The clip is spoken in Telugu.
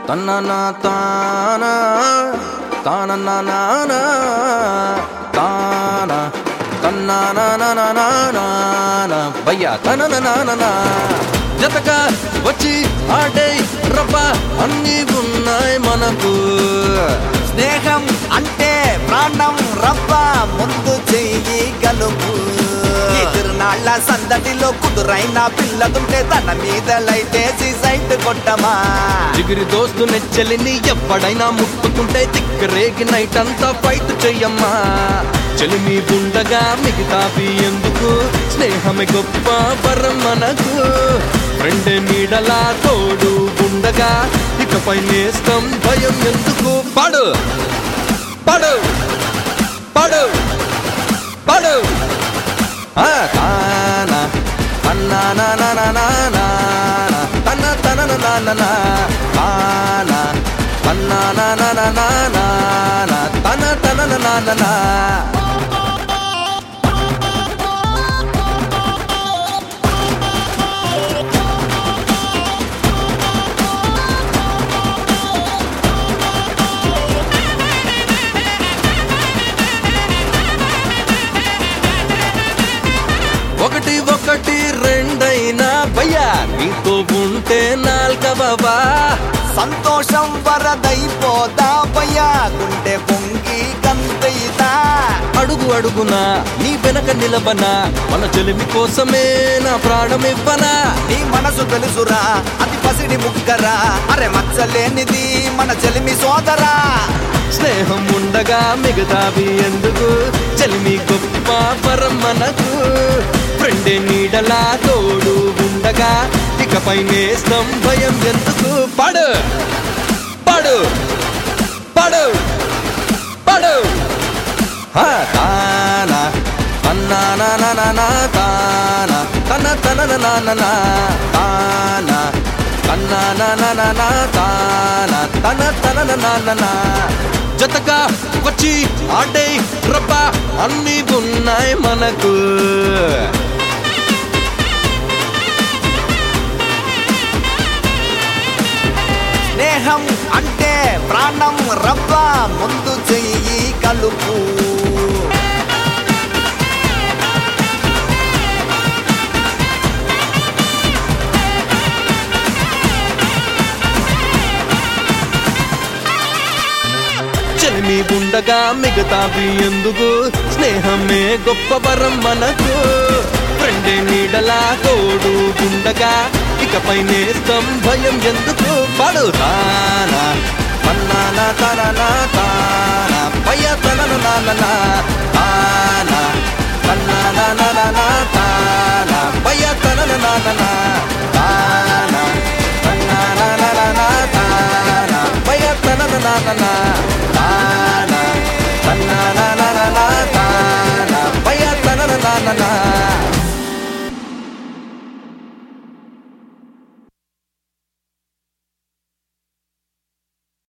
తన్న తాన తాన తాన తన్న భయ్యా తన జతగా వచ్చి ఆడే రబ్బ అన్ని ఉన్నాయి మనకు స్నేహం అంటే ప్రాణం రవ్వ ముందు చెయ్యి గలుపు ఈ తిరునాళ్ళ సందడిలో కుదురైన పిల్లదుంటే తన మీద లైటేసి సైట్ కొట్టమా జిగిరి దోస్తు నెచ్చలిని ఎప్పుడైనా ముట్టుకుంటే తిక్కరేగి నైట్ అంతా ఫైట్ చెయ్యమ్మా చెలిమి ఉండగా మిగతావి ఎందుకు స్నేహమే గొప్ప వరం మనకు ఫ్రెండ్ నీడలా తోడు ఉండగా ఇకపై నేస్తం భయం ఎందుకు పడు పడు పడు పడు ఆ తాన తన్న తన తన నాన తాన తన్న తన తన నాన ఒకటి ఒకటి రెండైనా భయ్యా నీతో ఉంటే నాల్కవా సంతోషం వరదైపోదా భయ్యా గుండె పొంగి గంతయితా అడుగు అడుగునా నీ వెనక నిలబనా మన చెలిమి కోసమే నా ప్రాణమివ్వనా నీ మనసు తెలుసురా అది పసిడి ముక్కరా అరే మచ్చలేనిది మన చెలిమి సోదరా స్నేహం ఉండగా మిగతావి ఎందుకు చెలిమి గొప్ప పరం మనకు ఫ్రెండే నీడలా తోడు ఉండగా ఇకపై నేస్తం భయం ఎందుకు పడు పడు పడు పడు హా, తాన తన్నానా తాన తన తన నాన తాన తన్నానా తాన తన తన నాన్న జతగా వచ్చి ఆడే రబ్బా అన్ని ఉన్నాయి మనకు స్నేహం అంటే ప్రాణం రవ్వ ముందు చెయ్యి కలుపు చెలిమి ఉండగా మిగతావి ఎందుకు స్నేహమే గొప్ప వరం మనకు ఫ్రెండే నీడలా తోడు ఉండగా ఇకపై నేస్తం భయం ఎందుకు పడుతానా పన్నానా తననా తానా పయ్య తనను నాన్న తానా తన్నానా తానా పయ్య తనను నాన్న